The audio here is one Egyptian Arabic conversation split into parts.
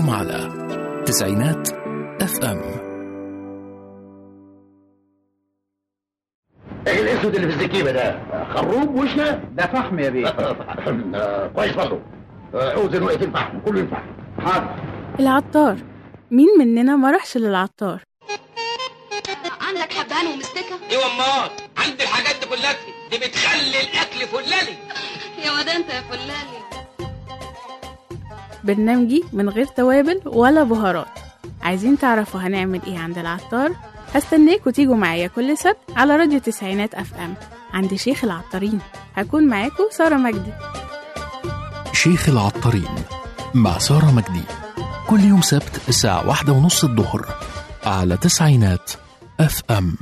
أنتم على تسعينات اف ام ايه الاسود اللي في الزكيبه ده خروب وشنا ده فحم يا بيه آه، كويس برضه آه، اوزن وقت الفحم كله ينفع حاضر العطار مين مننا ما راحش للعطار عندك حبهان ومستكة ايوه امال عندي الحاجات دي كلها دي بتخلي الاكل فلالي يا واد انت يا فلالي برنامجي من غير توابل ولا بهارات عايزين تعرفوا هنعمل ايه عند العطار هستناكوا تيجوا معايا كل سبت على راديو تسعينات اف ام عند شيخ العطارين هكون معاكم سارة مجدي شيخ العطارين مع سارة مجدي كل يوم سبت الساعة واحدة ونص الظهر على تسعينات اف ام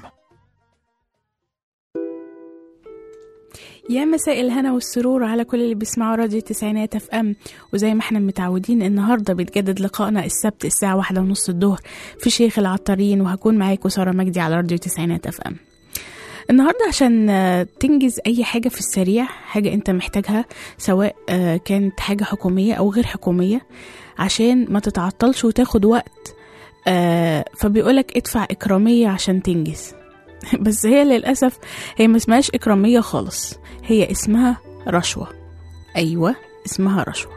يا مساء الهنا والسرور على كل اللي بيسمعوا راديو تسعينات اف ام وزي ما احنا متعودين النهارده بيتجدد لقائنا السبت الساعه واحدة ونص الظهر في شيخ العطارين وهكون معاكم ساره مجدي على راديو تسعينات اف ام النهارده عشان آه، تنجز اي حاجه في السريع حاجه انت محتاجها سواء آه، كانت حاجه حكوميه او غير حكوميه عشان ما تتعطلش وتاخد وقت آه، فبيقولك ادفع اكراميه عشان تنجز بس هي للاسف هي ما اسمهاش اكراميه خالص هي اسمها رشوه ايوه اسمها رشوه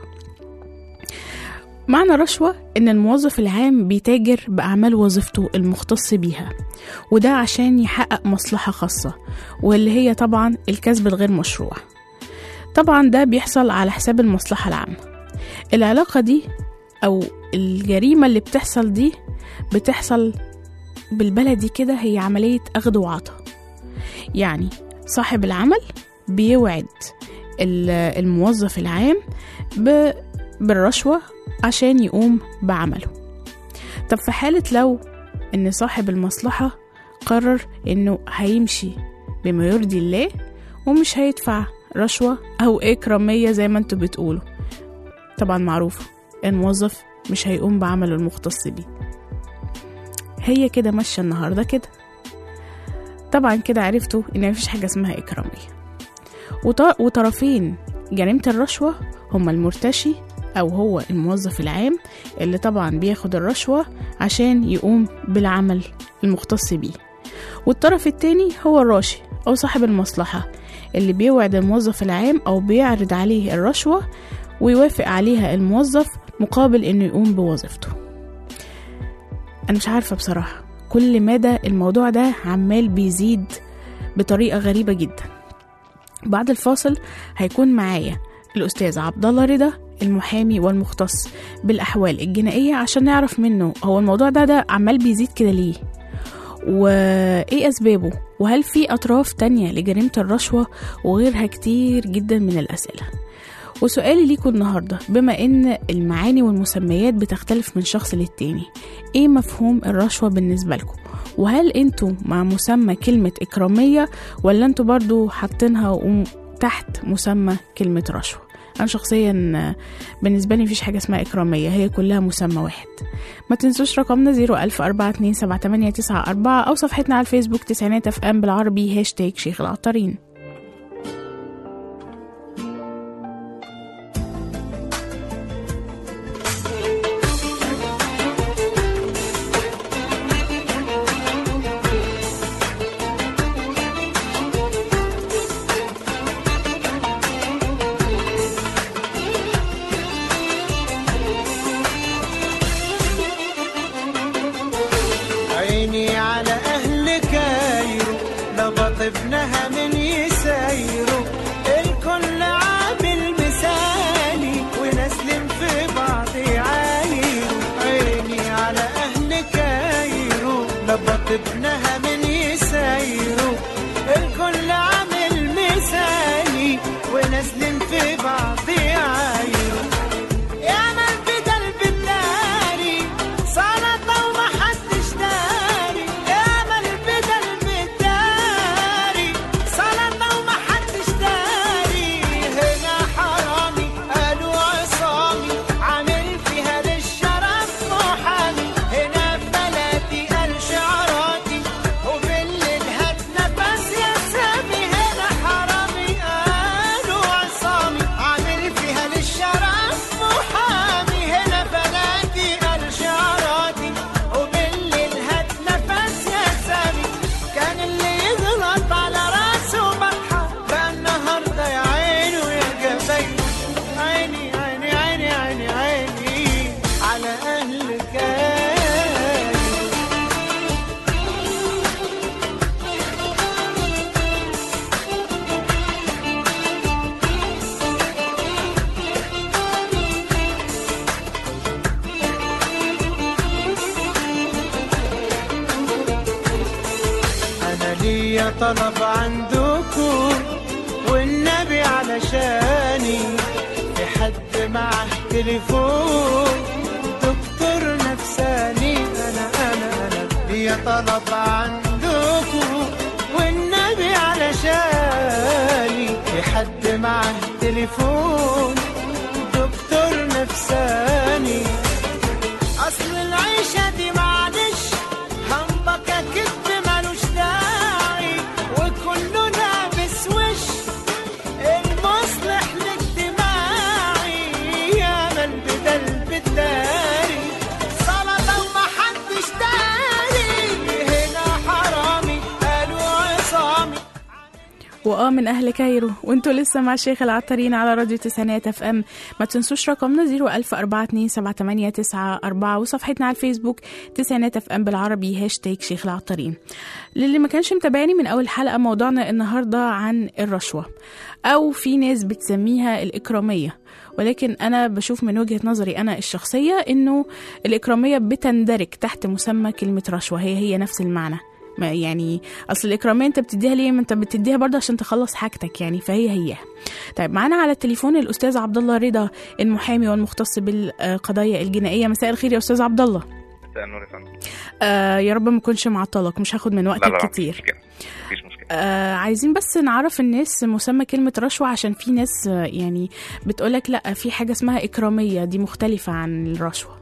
معنى رشوة إن الموظف العام بيتاجر بأعمال وظيفته المختص بيها وده عشان يحقق مصلحة خاصة واللي هي طبعا الكسب الغير مشروع طبعا ده بيحصل على حساب المصلحة العامة العلاقة دي أو الجريمة اللي بتحصل دي بتحصل بالبلدي كده هي عملية أخذ وعطا يعني صاحب العمل بيوعد ال- الموظف العام ب- بالرشوة عشان يقوم بعمله طب في حالة لو إن صاحب المصلحة قرر إنه هيمشي بما يرضي الله ومش هيدفع رشوة أو إكرامية زي ما انتوا بتقولوا طبعا معروفة الموظف مش هيقوم بعمله المختص بيه هي كده ماشية النهاردة كده طبعا كده عرفتوا إن مفيش حاجة اسمها إكرامية وط- وطرفين جريمة الرشوة هما المرتشي أو هو الموظف العام اللي طبعا بياخد الرشوة عشان يقوم بالعمل المختص بيه والطرف التاني هو الراشي أو صاحب المصلحة اللي بيوعد الموظف العام أو بيعرض عليه الرشوة ويوافق عليها الموظف مقابل إنه يقوم بوظيفته أنا مش عارفة بصراحة كل مدى الموضوع ده عمال بيزيد بطريقة غريبة جدا بعد الفاصل هيكون معايا الأستاذ عبد الله رضا المحامي والمختص بالأحوال الجنائية عشان نعرف منه هو الموضوع ده ده عمال بيزيد كده ليه وإيه أسبابه وهل في أطراف تانية لجريمة الرشوة وغيرها كتير جدا من الأسئلة وسؤالي ليكم النهاردة بما إن المعاني والمسميات بتختلف من شخص للتاني إيه مفهوم الرشوة بالنسبة لكم وهل انتوا مع مسمى كلمة إكرامية ولا انتوا برضو حاطينها وم- تحت مسمى كلمة رشوة أنا شخصيا آه، بالنسبة لي مفيش حاجة اسمها إكرامية هي كلها مسمى واحد ما تنسوش رقمنا 014278994 أو صفحتنا على الفيسبوك تسعينات اف ام بالعربي هاشتاج شيخ العطارين عيني على أهل كايرو لبط ابنها من يسايرو الكل عامل مثالي ونسلم في بعض عايرو عيني على أهل كايرو لبط ابنها من يسايرو الكل عامل مثالي ونسلم في بعض عايرو يا من في قلب الداري سلطة وما حدش داري يا من في قلب الداري سلطة وما حدش داري هنا حرامي قالوا عصامي عامل فيها للشرف محامي هنا في بلدي قال شعراتي طلب عندكم والنبي علشاني في حد معه تليفون دكتور نفساني انا انا انا ليا طلب عندكم والنبي علشاني في حد معه تليفون دكتور نفساني اصل العيشة دي معلش همبكة كدب ملوش داعي وكله لابس وش المصلح الاجتماعي يا من بدل بالداري سلطة ومحدش داري هنا حرامي قالوا عصامي واه من اهل كايرو وانتوا لسه مع الشيخ العطارين على راديو تسعينات اف ام ما تنسوش رقمنا 010427894 وصفحتنا على الفيسبوك تسعينات اف ام بالعربي هاشتاج شيخ العطارين للي ما كانش متابعني من اول حلقه موضوعنا النهارده عن الرشوه او في ناس بتسميها الاكراميه ولكن انا بشوف من وجهه نظري انا الشخصيه انه الاكراميه بتندرج تحت مسمى كلمه رشوه هي هي نفس المعنى ما يعني اصل الاكراميه انت بتديها ليه ما انت بتديها برضه عشان تخلص حاجتك يعني فهي هي طيب معانا على التليفون الاستاذ عبد الله رضا المحامي والمختص بالقضايا الجنائيه مساء الخير يا استاذ عبد الله مساء النور يا فندم آه يا رب ما اكونش معطلك مش هاخد من لا وقتك لا مفيش كتير مشكلة مفيش مشكلة آه عايزين بس نعرف الناس مسمى كلمة رشوة عشان في ناس آه، يعني بتقولك لا في حاجة اسمها إكرامية دي مختلفة عن الرشوة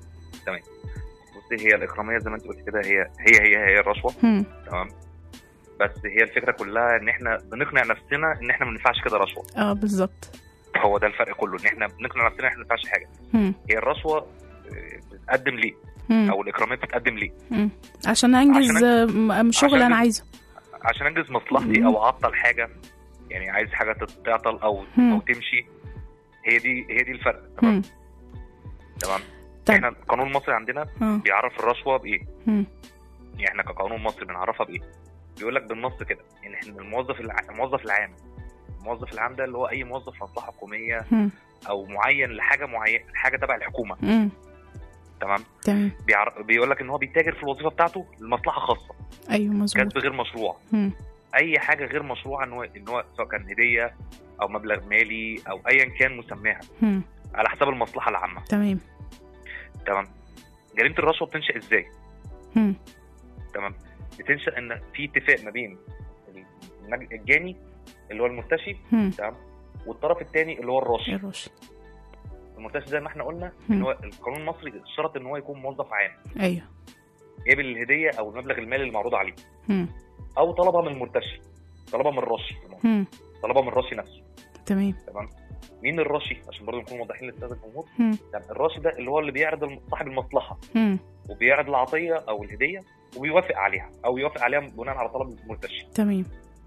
بصي هي الإكرامية زي ما أنت قلت كده هي هي هي هي الرشوة هم. تمام بس هي الفكرة كلها إن إحنا بنقنع نفسنا إن إحنا ما بندفعش كده رشوة اه بالظبط هو ده الفرق كله إن إحنا بنقنع نفسنا إن إحنا ما بندفعش حاجة هم. هي الرشوة آه، بتتقدم ليه هم. أو الإكرامية بتتقدم ليه هم. عشان انجز عشان- آه، م- شغل عشان انا أنجز- عايزه عشان أنجز مصلحتي مم. أو أعطل حاجة يعني عايز حاجة تتعطل أو مم. أو تمشي هي دي هي دي الفرق تمام هم. تمام طيب. احنا القانون المصري عندنا اه بيعرف الرشوه بايه؟ هم. يعني احنا كقانون مصري بنعرفها بايه؟ بيقول لك بالنص كده ان احنا الموظف الع... الموظف العام الموظف العام ده اللي هو اي موظف في مصلحه حكوميه هم. او معين لحاجه معينه حاجه تبع الحكومه هم. تمام تمام بيعر... بيقول لك ان هو بيتاجر في الوظيفه بتاعته لمصلحه خاصه ايوه مظبوط كسب غير مشروع هم. اي حاجه غير مشروعه ان هو ان هو سواء كان هديه او مبلغ مالي او ايا كان مسماها هم. على حساب المصلحه العامه تمام تمام جريمه الرشوه بتنشا ازاي؟ هم. تمام بتنشا ان في اتفاق ما بين المج- الجاني اللي هو المرتشي هم. تمام والطرف الثاني اللي هو الراشي الرشي المرتشي زي ما احنا قلنا مم. ان هو القانون المصري اشترط ان هو يكون موظف عام ايوه قابل الهديه او المبلغ المالي المعروض عليه هم. او طلبها من المرتشي طلبها من الراشي هم. طلبها من الراشي نفسه تمام تمام مين الراشي عشان برضه نكون واضحين للساده الجمهور هم. تمام الراشي ده اللي هو اللي بيعرض الم- صاحب المصلحه هم. وبيعرض العطيه او الهديه وبيوافق عليها او يوافق عليها بناء على طلب المرتشي تمام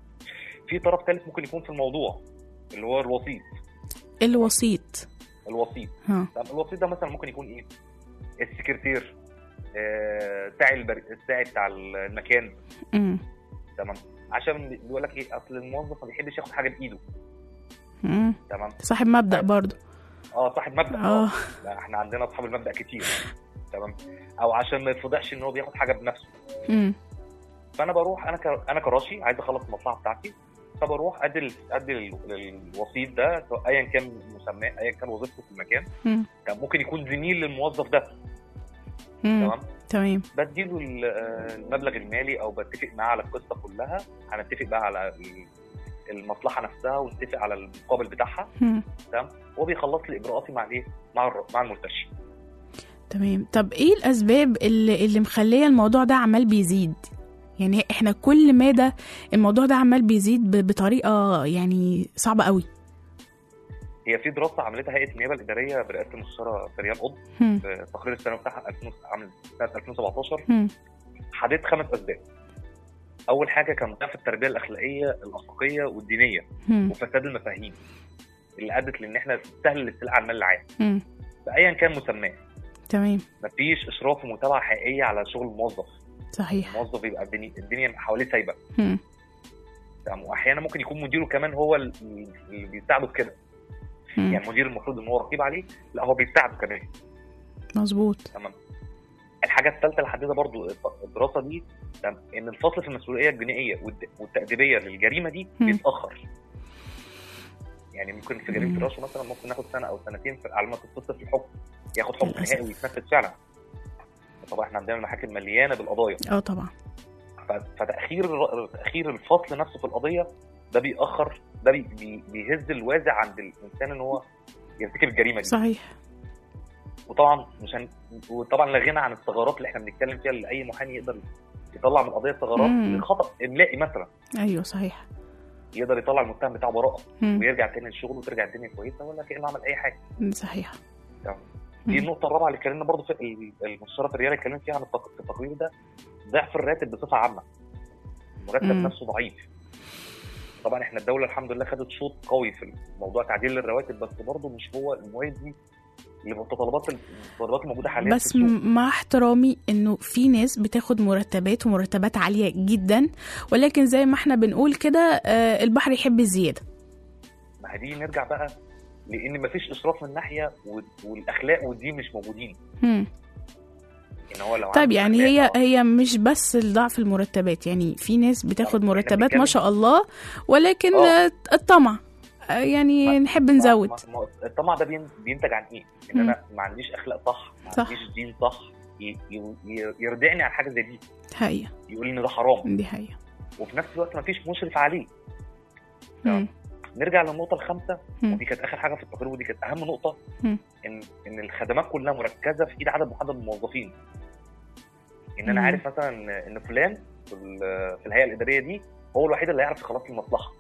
في طرف ثالث ممكن يكون في الموضوع اللي هو الوسيط الوسيط الوسيط ها طب الوسيط ده مثلا ممكن يكون ايه السكرتير آه، ساعي البر... الساعي بتاع المكان هم. تمام عشان بيقول لك ايه اصل الموظف ما بيحبش ياخد حاجه بايده هم. تمام صاحب مبدأ برضه اه صاحب مبدا اه لا احنا عندنا اصحاب المبدا كتير تمام او عشان ما يتفضحش ان هو بياخد حاجه بنفسه هم. فانا بروح انا ك... انا كراشي عايز اخلص المصلحه بتاعتي فبروح ادي ال- ادي لل- للوسيط ده سواء ايا كان مسماه ايا كان وظيفته في المكان هم. كان ممكن يكون زميل للموظف ده هم. تمام تمام بديله ال- آه، المبلغ المالي او بتفق معاه على القصه كلها هنتفق بقى على ال- المصلحه نفسها ونتفق على المقابل بتاعها هم. تمام هو بيخلص لي اجراءاتي مع الايه مع الر- مع المرتشي تمام طب ايه الاسباب اللي اللي مخليه الموضوع ده عمال بيزيد يعني احنا كل ما ده الموضوع ده عمال بيزيد ب- بطريقه يعني صعبه قوي هي في دراسه عملتها هيئه النيابه الاداريه برئاسه المستشاره فريان قطب هم. في التقرير السنوي بتاعها 2000 عام سنه 2017 هم. حددت خمس اسباب اول حاجه كان ضعف التربيه الاخلاقيه الاخلاقيه والدينيه هم. وفساد المفاهيم اللي ادت لان احنا سهل الاستيلاء على المال العام هم. بايا كان مسماه تمام مفيش اشراف ومتابعه حقيقيه على شغل الموظف صحيح الموظف يبقى الدنيا الدنيا حواليه سايبه هم. تمام واحيانا ممكن يكون مديره كمان هو ال- اللي بيساعده في كده هم. يعني المدير المفروض ان هو رقيب عليه لا هو بيساعده كمان مظبوط تمام الحاجه الحاجه الثالثه اللي حددها برضو الدراسه دي تمام، ان الفصل في المسؤوليه الجنائيه والد- والتاديبيه للجريمه دي مم. بيتاخر يعني ممكن في جريمه مم. الرشوه مثلا ممكن ناخد سنه او سنتين في- على ما تتصل في الحكم ياخد حكم للأسف. نهائي ويتنفذ فعلا طبعا احنا عندنا المحاكم مليانه بالقضايا اه طبعا ف- فتاخير الر- تاخير الفصل نفسه في القضيه ده بيأخر ده بي بي بيهز الوازع عند الانسان ان هو يرتكب الجريمه دي صحيح وطبعا مش هن... وطبعا لا غنى عن الثغرات اللي احنا بنتكلم فيها اللي اي محامي يقدر يطلع من القضيه ثغرات مم. لخطا املائي مثلا ايوه صحيح يقدر يطلع المتهم بتاعه براءه مم. ويرجع تاني للشغل وترجع الدنيا كويسه ولا كانه عمل اي حاجه صحيح تمام. دي مم. النقطه الرابعه اللي اتكلمنا برضه في ال- المستشاره الرياضي اتكلمنا فيها عن التق- في التقرير ده ضعف الراتب بصفه عامه المرتب مم. نفسه ضعيف طبعا احنا الدوله الحمد لله خدت شوط قوي في موضوع تعديل الرواتب بس برضه مش هو الموازي لمتطلبات المتطلبات الموجوده حاليا بس في السوق. م- مع احترامي انه في ناس بتاخد مرتبات ومرتبات عالية جدا ولكن زي ما احنا بنقول كده آه، البحر يحب الزيادة ما هي دي نرجع بقى لان مفيش اسراف من ناحيه وال- والاخلاق والدين مش موجودين مم. ان هو لو طيب عنده يعني هي أخلاق- هي مش بس ضعف المرتبات يعني في ناس بتاخد إحنا مرتبات ما بنتكلم- شاء الله ولكن آه. آه، الطمع آه، يعني ما- نحب ما- نزود ما- ما- الطمع ده بين- بينتج عن ايه؟ ان مم. انا ما عنديش اخلاق صح ما صح. عنديش دين صح ي- ي- ي- يردعني عن حاجه زي دي حقيقة يقول لي ان ده حرام دي حقيقة وفي نفس الوقت ما فيش مشرف عليه مم. نرجع للنقطه الخامسه مم. ودي كانت اخر حاجه في التقرير ودي كانت اهم نقطه مم. ان ان الخدمات كلها مركزه في ايد عدد محدد من الموظفين ان انا مم. عارف مثلا ان إن فلان في ال- في الهيئه الاداريه دي هو الوحيد اللي هيعرف يخلص لي المصلحه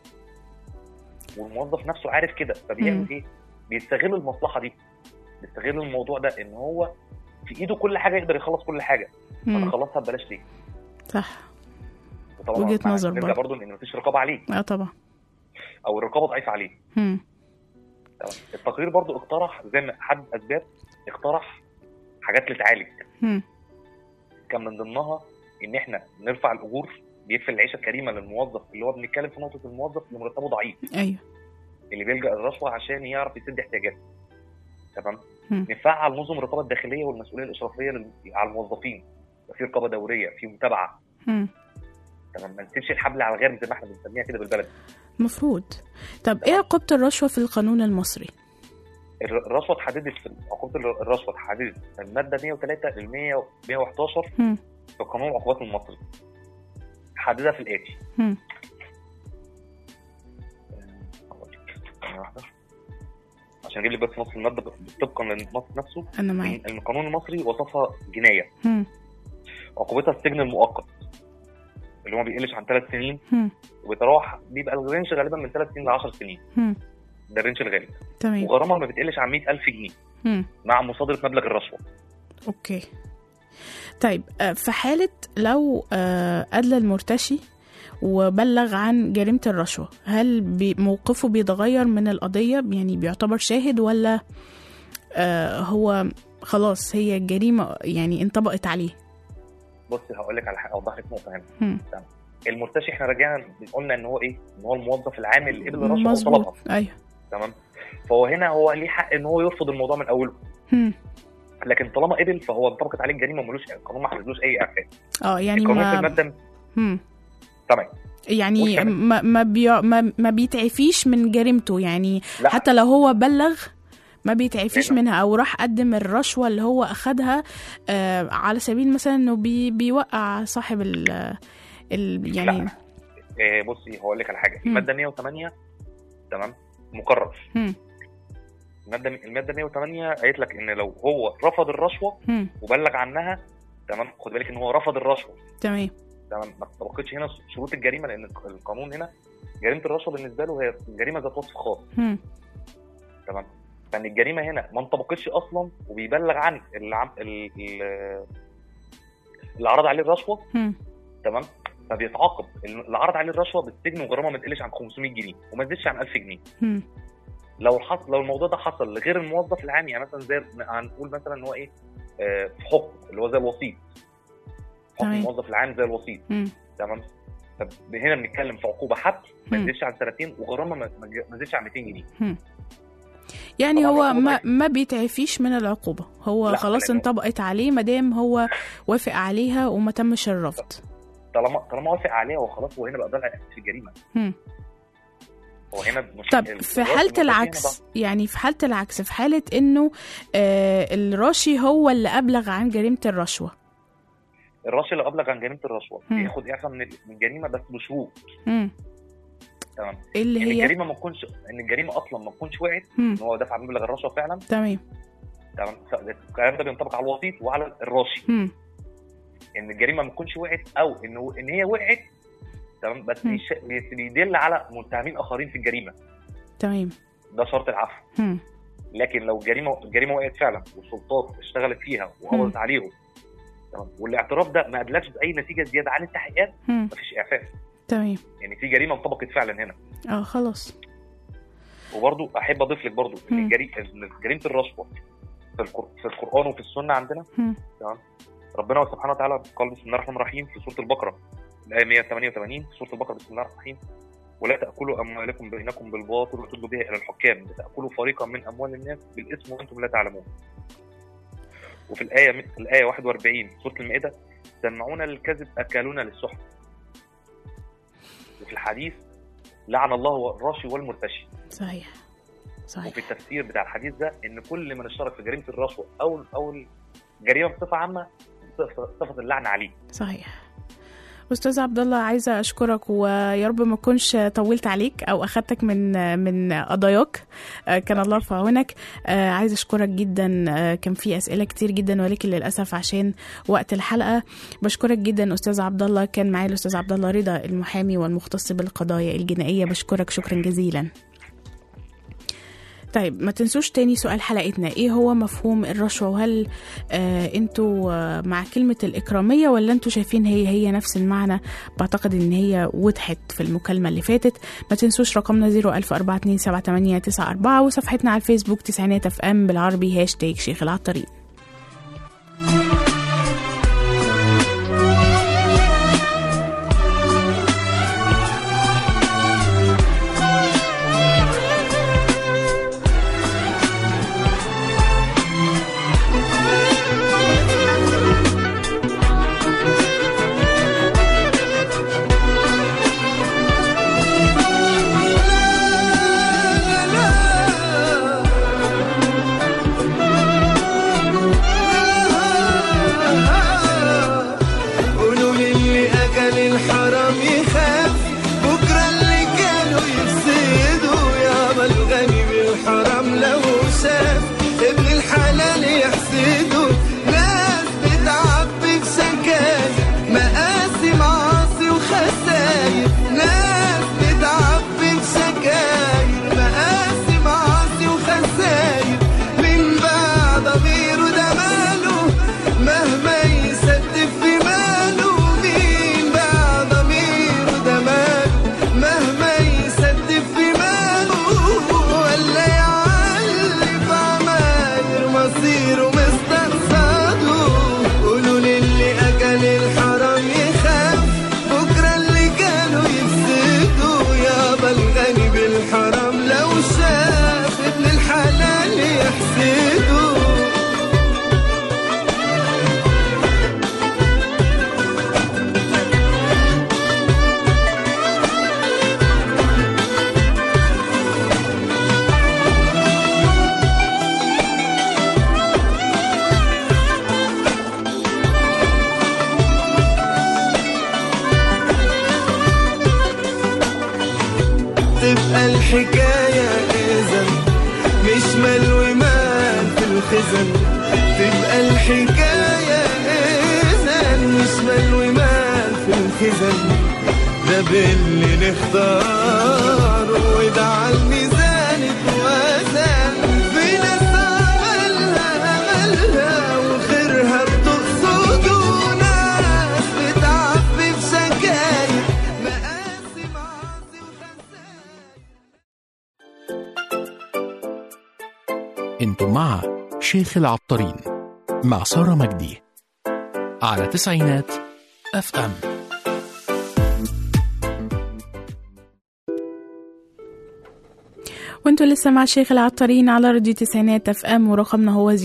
والموظف نفسه عارف كده مم. فبيعمل ايه؟ بيستغل المصلحه دي بيستغل الموضوع ده ان هو في ايده كل حاجه يقدر يخلص كل حاجه فانا مم. خلصها ببلاش ليه؟ صح وطبعا وجهة مع- نظر نرجع برضه. برضه لان مفيش رقابه عليه اه طبعا او الرقابه ضعيفه عليه مم. تمام التقرير برضو اقترح زي ما حد اسباب اقترح حاجات لتعالج مم. كان من ضمنها ان احنا نرفع الاجور بيكفي العيشه الكريمه للموظف اللي هو بنتكلم في نقطه الموظف اللي مرتبه ضعيف ايوه اللي بيلجا للرشوه عشان يعرف يسد احتياجاته تمام مم. نفعل نظم الرقابه الداخليه والمسؤوليه الاشرافيه لل- على الموظفين يبقى في رقابه دوريه في متابعه مم. تمام ما نسيبش الحبل على الغارب زي ما احنا بنسميها كده بالبلد مفروض طب ايه عقوبة الرشوة في القانون المصري الر- الرشوه اتحددت في عقوبه الر- الرشوه اتحددت من الماده 103 ل 100 111 مم. في قانون العقوبات المصري حددها في الاتي مم. ثانية واحدة. عشان اجيب لك بس نص الماده ب- طبقا للنص نفسه انا معاك إن القانون المصري وصفها جنايه مم. عقوبتها السجن المؤقت اللي هو ما بيقلش عن ثلاث سنين مم. وبيتراوح بيبقى الرينج غالبا من ثلاث سنين ل 10 سنين مم. ده الرينج الغالب تمام وغرامه ما بتقلش عن 100000 جنيه مم. مع مصادره مبلغ الرشوه اوكي طيب آه، في حالة لو آه، أدلى المرتشي وبلغ عن جريمة الرشوة هل بي- موقفه بيتغير من القضية يعني بيعتبر شاهد ولا آه، هو خلاص هي الجريمة يعني انطبقت عليه بصي هقول لك على حاجه اوضح لك نقطه هنا مم. المرتشي احنا رجعنا قلنا ان هو ايه؟ ان هو الموظف العام اللي قبل الرشوه وطلبها مظبوط ايوه تمام فهو هنا هو ليه حق ان هو يرفض الموضوع من اوله مم. لكن طالما قبل فهو انطبقت عليه الجريمه ملوش القانون ما حددلوش اي اعفاء اه يعني القانون في ما الماده مم. تمام يعني وكمان- ما ما, بيع... ما ما بيتعفيش من جريمته يعني لا حتى لو هو بلغ ما بيتعفيش لأنه- منها او راح قدم الرشوه اللي هو اخدها آه على سبيل مثلا انه بي بيوقع صاحب ال ال يعني لا. آه بصي هقول لك على حاجه مم. الماده 108 تمام مكرر مم. الماده الماده 108 قالت لك ان لو هو رفض الرشوه مم. وبلغ عنها تمام خد بالك ان هو رفض الرشوه تمام تمام ما تطبقتش هنا شروط الجريمه لان القانون هنا جريمه الرشوه بالنسبه له هي جريمه ذات وصف خاص مم. تمام فان الجريمه هنا ما انطبقتش اصلا وبيبلغ عن اللي عم ال- ال- اللي عرض عليه الرشوه مم. تمام فبيتعاقب اللي عرض عليه الرشوه بالسجن وغرامه ما تقلش عن 500 جنيه وما تزيدش عن 1000 جنيه مم. لو حصل لو الموضوع ده حصل لغير الموظف العام يعني مثلا زي هنقول مثلا ان هو ايه آه، في حكم اللي هو زي الوسيط حكم تمام. الموظف العام زي الوسيط مم. تمام طب هنا بنتكلم في عقوبه حبس ما مم. تزيدش عن سنتين وغرامه ما ما تزيدش عن 200 جنيه يعني طبعاً هو العقوبة ما, ضعيفة. ما بيتعفيش من العقوبة هو لا، خلاص لأنه- انطبقت عليه مادام هو وافق عليها وما تمش الرفض طالما طالما وافق عليها هو خلاص هو هنا بقى ضلع في الجريمه هم. هو هنا مش طب ال- في الراجل حالة المتهم هنا العكس يعني في حالة العكس في حالة انه آه الراشي هو اللي ابلغ عن جريمة الرشوة بقى- الراشي اللي ابلغ عن جريمه الرشوه مم. بياخد اعفاء من ال- من الجريمه بس بشروط مم. تمام اللي ان هي الجريمه ما تكونش ان الجريمه اصلا ما تكونش وقعت مم. ان هو دفع مبلغ الرشوه فعلا تمام تمام الكلام ده بينطبق على الوسيط وعلى الراشي مم. ان الجريمه ما تكونش وقعت او ان هو- ان هي وقعت تمام بس مم. يش- بيدل على متهمين اخرين في الجريمه تمام ده شرط العفو مم. لكن لو الجريمه الجريمه وقعت فعلا والسلطات اشتغلت فيها وقبضت عليهم تمام والاعتراف ده ما ادلكش باي نتيجه زياده عن التحقيقات مم. مفيش اعفاء تمام يعني في جريمه انطبقت فعلا هنا اه خلاص وبرضو احب اضيف لك برضو ان مم. الجري... إن جريمه الرشوه في, القر... في القران وفي السنه عندنا مم. تمام ربنا سبحانه وتعالى قال بسم الله الرحمن الرحيم في سوره البقره الايه 188 في سوره البقره بسم الله الرحمن الرحيم ولا تاكلوا اموالكم بينكم بالباطل وتدلوا بها الى الحكام لتاكلوا فريقا من اموال الناس بالاثم وانتم لا تعلمون وفي الايه الايه 41 سوره المائده سمعون للكذب اكالون للسحت وفي الحديث لعن الله الراشي والمرتشي صحيح صحيح وفي التفسير بتاع الحديث ده ان كل من اشترك في جريمه الرشوه او او الجريمه بصفه عامه صفه صفة اللعنه عليه صحيح استاذ عبد الله عايزه اشكرك ويا رب ما اكونش طولت عليك او اخدتك من من قضاياك آه، كان الله في عونك آه، عايزه اشكرك جدا آه، كان في اسئله كتير جدا ولكن للاسف عشان وقت الحلقه بشكرك جدا استاذ عبد الله كان معايا الاستاذ عبد الله رضا المحامي والمختص بالقضايا الجنائيه بشكرك شكرا جزيلا طيب ما تنسوش تاني سؤال حلقتنا ايه هو مفهوم الرشوة وهل آه انتوا آه مع كلمة الإكرامية ولا انتوا شايفين هي هي نفس المعنى بعتقد ان هي وضحت في المكالمة اللي فاتت ما تنسوش رقمنا 014278994 وصفحتنا على الفيسبوك تسعينات اف ام بالعربي هاشتاج شيخ العطارين قولوا للي اكل الحرام يخاف بكره اللي كانوا يفسدوا يابا الغني بالحرام لو شاف ابن الحلال يحسده ناس بتعبي في سكاير مقاسي معاصي وخساير ناس بتعبي في سكاير مقاسي معاصي وخساير من بعد ضميره ده ماله مهما يسدف في ماله مين بقى ضميره ده ماله مهما يسدف في ماله ولا يعلي في عماير مصيره مستقصده قولوا للي اكل الحرام يخاف بكره اللي كانوا يفسدوا يابا الغني بالحرام لو شاف ابن الحلال يحسده تبقى الحكاية إذا مش مال ومال في الخزن تبقى الحكاية إذا مش مال ومال في الخزن ده باللي نختاره وده على الميزان اتوزن في ناس عملها أملها وخيرها بتقصده ناس بتعبي في شكاير مقاسي معاصي وخسائر انتم مع شيخ العطارين مع سارة مجدي على تسعينات اف ام وانتوا انتوا لسه مع الشيخ العطارين على راديو تسعينات اف ام ورقمنا هو 010427894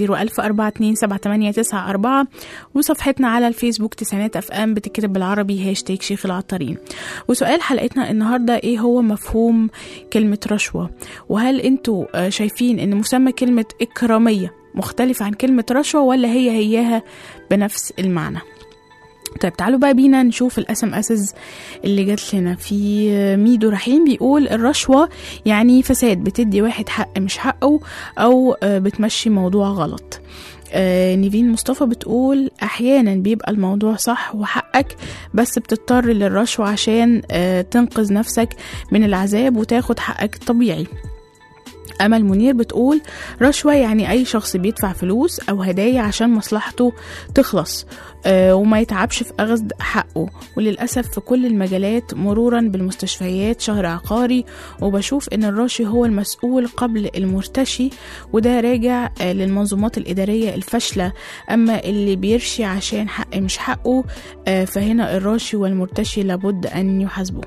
وصفحتنا على الفيسبوك تسعينات اف ام بتكتب بالعربي هاشتاج شيخ العطارين وسؤال حلقتنا النهارده ايه هو مفهوم كلمة رشوة وهل انتوا آه، شايفين ان مسمى كلمة اكرامية مختلف عن كلمة رشوة ولا هي هياها بنفس المعنى طيب تعالوا بقى بينا نشوف الاس ام اسز اللي جات لنا في ميدو رحيم بيقول الرشوه يعني فساد بتدي واحد حق مش حقه او آه، بتمشي موضوع غلط آه، نيفين مصطفى بتقول احيانا بيبقى الموضوع صح وحقك بس بتضطر للرشوه عشان آه، تنقذ نفسك من العذاب وتاخد حقك الطبيعي أمل منير بتقول رشوة يعني أي شخص بيدفع فلوس أو هدايا عشان مصلحته تخلص آه وما يتعبش في أخذ حقه وللأسف في كل المجالات مرورا بالمستشفيات شهر عقاري وبشوف إن الراشي هو المسؤول قبل المرتشي وده راجع آه للمنظومات الإدارية الفاشلة أما اللي بيرشي عشان حق مش حقه آه فهنا الراشي والمرتشي لابد أن يحاسبوا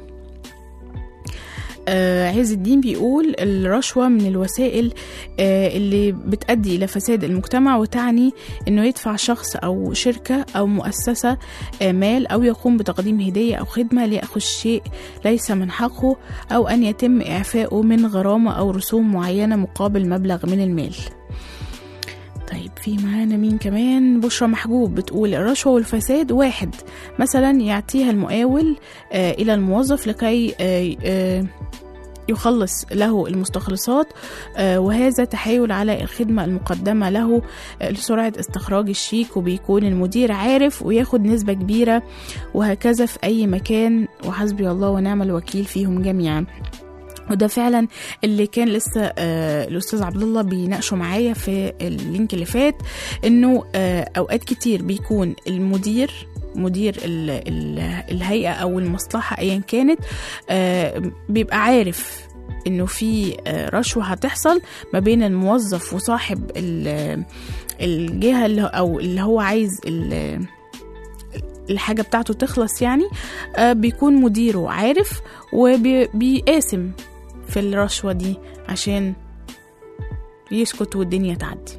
آه عز الدين بيقول الرشوة من الوسائل آه اللي بتؤدي إلى فساد المجتمع وتعني إنه يدفع شخص أو شركة أو مؤسسة آه مال أو يقوم بتقديم هدية أو خدمة ليأخذ شيء ليس من حقه أو أن يتم إعفائه من غرامة أو رسوم معينة مقابل مبلغ من المال طيب في معانا مين كمان بشرى محجوب بتقول الرشوة والفساد واحد مثلا يعطيها المقاول آه إلى الموظف لكي آه آه يخلص له المستخلصات آه وهذا تحايل على الخدمة المقدمة له آه لسرعة استخراج الشيك وبيكون المدير عارف وياخد نسبة كبيرة وهكذا في أي مكان وحسبي الله ونعم الوكيل فيهم جميعا وده فعلا اللي كان لسه آه الاستاذ عبد الله بيناقشه معايا في اللينك اللي فات انه آه اوقات كتير بيكون المدير مدير ال ال الهيئه او المصلحه ايا كانت آه بيبقى عارف انه في آه رشوه هتحصل ما بين الموظف وصاحب ال- الجهه اللي او اللي هو عايز ال- الحاجة بتاعته تخلص يعني آه بيكون مديره عارف وبيقاسم في الرشوة دي عشان يسكت والدنيا تعدي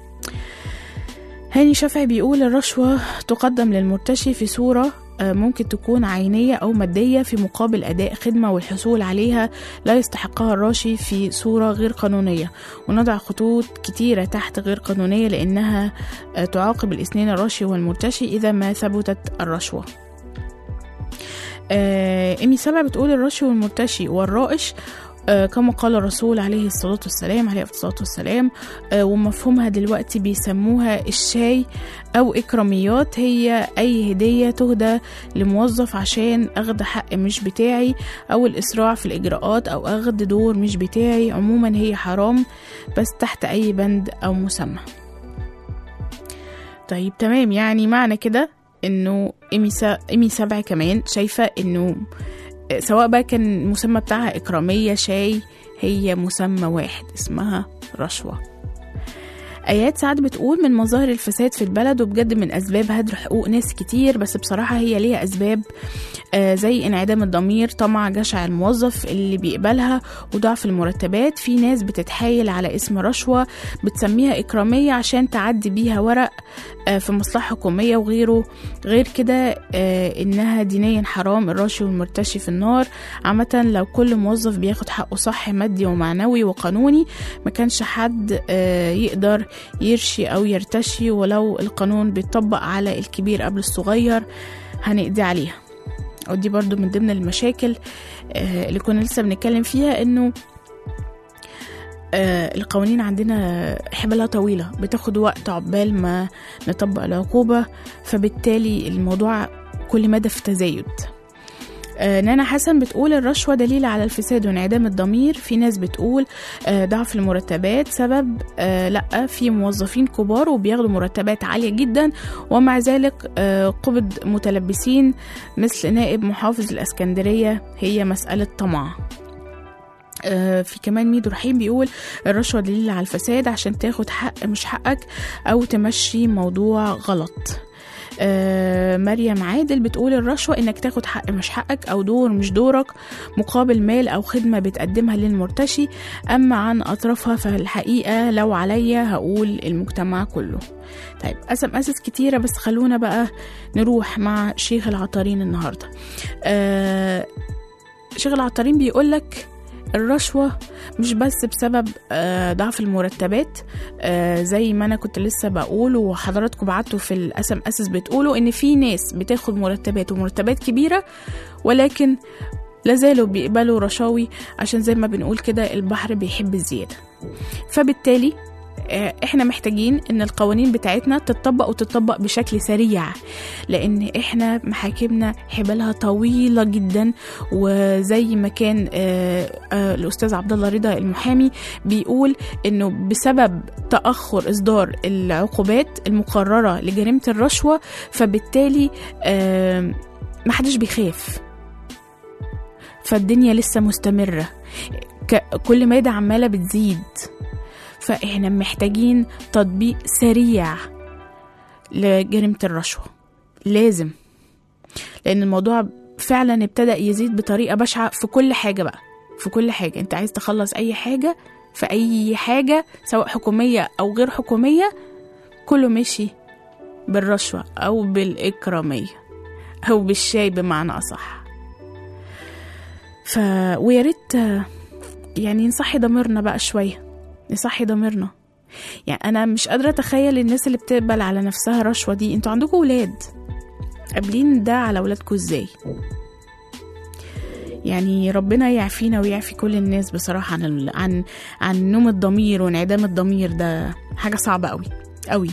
هاني شافعي بيقول الرشوة تقدم للمرتشي في صورة آه، ممكن تكون عينية أو مادية في مقابل أداء خدمة والحصول عليها لا يستحقها الراشي في صورة غير قانونية ونضع خطوط كتيرة تحت غير قانونية لأنها آه، تعاقب الاثنين الراشي والمرتشي إذا ما ثبتت الرشوة آه، إيمي سبع بتقول الرشي والمرتشي والرائش آه، كما قال الرسول عليه الصلاة والسلام عليه الصلاة والسلام آه، ومفهومها دلوقتي بيسموها الشاي أو إكراميات هي أي هدية تهدى لموظف عشان أخذ حق مش بتاعي أو الإسراع في الإجراءات أو أخذ دور مش بتاعي عموما هي حرام بس تحت أي بند أو مسمى طيب تمام يعني معنى كده انه ايمي سا... ايمي سبع كمان شايفه انه سواء بقى كان المسمى بتاعها إكرامية شاي هي مسمى واحد اسمها رشوة آيات سعد بتقول من مظاهر الفساد في البلد وبجد من أسباب هدر حقوق ناس كتير بس بصراحة هي ليها أسباب آه زي انعدام الضمير طمع جشع الموظف اللي بيقبلها وضعف المرتبات في ناس بتتحايل على اسم رشوة بتسميها إكرامية عشان تعدي بيها ورق آه في مصلحة حكومية وغيره غير كده آه إنها دينيا حرام الراشي والمرتشي في النار عامة لو كل موظف بياخد حقه صح مادي ومعنوي وقانوني ما كانش حد آه يقدر يرشي أو يرتشي ولو القانون بيطبق على الكبير قبل الصغير هنقضي عليها ودي برضو من ضمن المشاكل آه اللي كنا لسه بنتكلم فيها انه آه القوانين عندنا حبالها طويلة بتاخد وقت عقبال ما نطبق العقوبة فبالتالي الموضوع كل مدى في تزايد آه نانا حسن بتقول الرشوة دليل على الفساد وانعدام الضمير في ناس بتقول آه ضعف المرتبات سبب آه لا في موظفين كبار وبياخدوا مرتبات عالية جدا ومع ذلك آه قبض متلبسين مثل نائب محافظ الاسكندرية هي مسألة طمع آه في كمان ميدو رحيم بيقول الرشوة دليل على الفساد عشان تاخد حق مش حقك أو تمشي موضوع غلط آه مريم عادل بتقول الرشوة إنك تاخد حق مش حقك أو دور مش دورك مقابل مال أو خدمة بتقدمها للمرتشي أما عن أطرافها فالحقيقة لو عليا هقول المجتمع كله طيب قسم أسس كتيرة بس خلونا بقى نروح مع شيخ العطارين النهاردة آه شيخ العطارين بيقولك الرشوة مش بس بسبب آه، ضعف المرتبات آه، زي ما انا كنت لسه بقول وحضراتكم بعتوا في الاسم اسس بتقولوا ان في ناس بتاخد مرتبات ومرتبات كبيرة ولكن لازالوا بيقبلوا رشاوي عشان زي ما بنقول كده البحر بيحب الزيادة فبالتالي آه، احنا محتاجين ان القوانين بتاعتنا تتطبق وتتطبق بشكل سريع لان احنا محاكمنا حبالها طويله جدا وزي ما كان آه، آه، الاستاذ عبد الله رضا المحامي بيقول انه بسبب تاخر اصدار العقوبات المقرره لجريمه الرشوه فبالتالي آه، محدش بيخاف فالدنيا لسه مستمره ك- كل مادة عمالة بتزيد فاحنا محتاجين تطبيق سريع لجريمة الرشوة لازم لأن الموضوع فعلا ابتدأ يزيد بطريقة بشعة في كل حاجة بقى في كل حاجة انت عايز تخلص أي حاجة في أي حاجة سواء حكومية أو غير حكومية كله ماشي بالرشوة أو بالإكرامية أو بالشاي بمعنى أصح ف ويا ريت آه، يعني نصحي ضميرنا بقى شوية نصحي ضميرنا يعني أنا مش قادرة أتخيل الناس اللي بتقبل على نفسها رشوة دي انتوا عندكم ولاد قابلين ده على ولادكم ازاي يعني ربنا يعفينا ويعفي كل الناس بصراحة عن ال... عن عن نوم الضمير وانعدام الضمير ده حاجة صعبة قوي قوي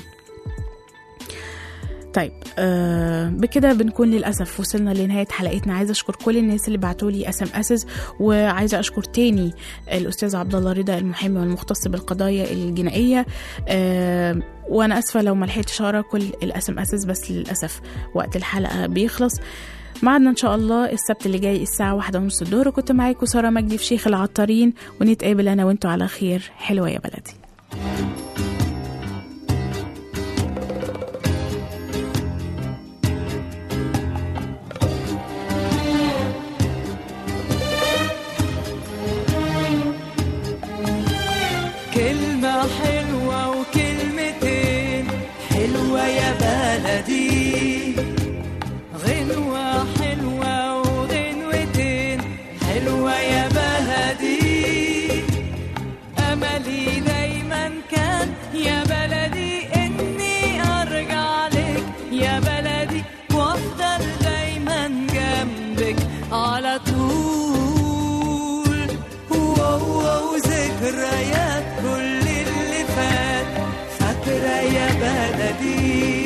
طيب آه بكده بنكون للأسف وصلنا لنهاية حلقتنا عايزة أشكر كل الناس اللي بعتوا لي اس ام اسز وعايزة أشكر تاني الأستاذ عبد الله رضا المحامي والمختص بالقضايا الجنائية آه وأنا أسفة لو ما لحقتش أقرا كل الاس ام اسز بس للأسف وقت الحلقة بيخلص معنا ان شاء الله السبت اللي جاي الساعة واحدة ونص الظهر كنت معاكم سارة مجدي في شيخ العطارين ونتقابل انا وانتوا على خير حلوة يا بلدي كلمة حلوة وكلمتين حلوة يا بلدي غنوة حلوة وغنوتين حلوة يا بلدي أملي دايما كان يا بلدي إني أرجع لك يا بلدي وأفضل دايما جنبك على طول واو ذكريات كل اللي فات فاكرة يا بلدي